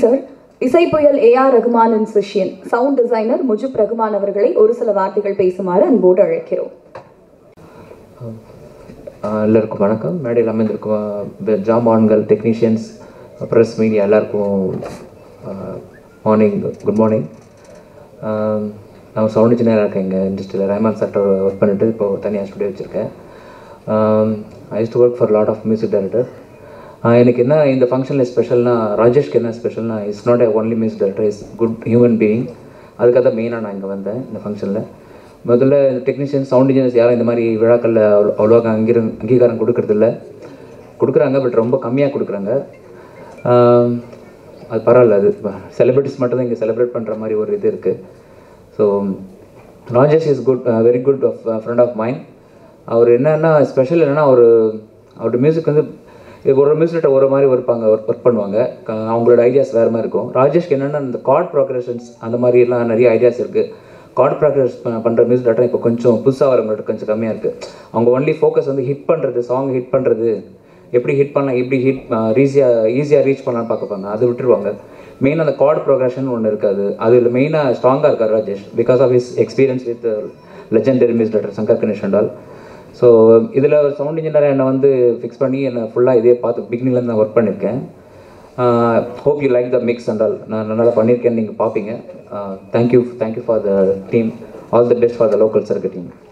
sir இசை புயல் A R ரகுமானின் சிஷ்யன் சவுண்ட் டிசைனர் முஜிப் ரகுமான் அவர்களை ஒரு சில வார்த்தைகள் பேசுமாறு அன்போடு அழைக்கிறோம் ஆஹ் எல்லாருக்கும் வணக்கம் மேடையில் அமைந்திருக்கும் ஜாமான்கள் டெக்னீஷியன்ஸ் ப்ரெஸ் மீடியா எல்லாருக்கும் மார்னிங் குட் மார்னிங் நான் சவுண்ட் இன்ஜினியராக இருக்கேன் இங்கே இண்டஸ்ட்ரியில் ரஹ்மான் சார்ட்ட ஒர்க் பண்ணிட்டு இப்போ தனியாக ஸ்டுடியோ வச்சுருக்கேன் I do work for lot of music director எனக்கு என்ன இந்த ஃபங்க்ஷனில் ஸ்பெஷல்னா ராஜேஷ்க்கு என்ன ஸ்பெஷல்னா is not a only music director is good human being அதுக்காக தான் மெயினாக நான் இங்கே வந்தேன் இந்த ஃபங்க்ஷனில் முதல்ல இந்த டெக்னீஷியன் சவுண்ட் இன்ஜினியர்ஸ் யாரும் இந்த மாதிரி விழாக்களில் அவ்வளோ அவ்வளோவா அங்கீர அங்கீகாரம் கொடுக்கறதில்ல கொடுக்குறாங்க பட் ரொம்ப கம்மியாக கொடுக்குறாங்க ஆஹ் அது பரவாயில்ல அது செலிப்ரிட்டிஸ் மட்டும் தான் இங்கே செலிப்ரேட் பண்ணுற மாதிரி ஒரு இது இருக்குது so Rajesh is good very good friend of mind அவர் என்னன்னா ஸ்பெஷல் என்னென்னா அவர் அவரோட மியூசிக் வந்து இது ஒரு மியூசிக்கிட்ட ஒரு மாதிரி இருப்பாங்க ஒர்க் ஒர்க் பண்ணுவாங்க க- அவங்களோட ஐடியாஸ் வேறு மாதிரி இருக்கும் ராஜேஷ்க்கு என்னென்னா இந்த கார்ட் ப்ரோக்ரேஷன்ஸ் அந்த மாதிரிலாம் நிறைய ஐடியாஸ் இருக்குது கார்ட் ப்ராக்டிஸ் பண்ணுற மியூசிக் டேரக்டர் இப்போ கொஞ்சம் புதுசாக வரவங்கள்ட்ட கொஞ்சம் கம்மியாக இருக்குது அவங்க ஒன்லி ஃபோக்கஸ் வந்து ஹிட் பண்ணுறது சாங் ஹிட் பண்ணுறது எப்படி ஹிட் பண்ணலாம் எப்படி ஹிட் ஈஸியாக ஈஸியாக ரீச் பண்ணலாம்னு பார்க்கப்பாங்க அதை விட்டுருவாங்க மெயின் அந்த கார்ட் ப்ரோக்ரஷன் ஒன்று இருக்காது அதில் மெயினாக ஸ்ட்ராங்காக இருக்கார் Rajesh because of his experience with legendary music director Shankar Ganesh அண்டால் ஸோ இதில் சவுண்ட் இன்ஜினியர் என்னை வந்து ஃபிக்ஸ் பண்ணி என்னை ஃபுல்லாக இதே பார்த்து பிகினிங்லேருந்து நான் ஒர்க் பண்ணியிருக்கேன் hope you like the mix and all நான் நல்லா பண்ணியிருக்கேன்னு நீங்கள் பார்ப்பீங்க thank you thank you for the team all the best for the local சர்க்கு டீம்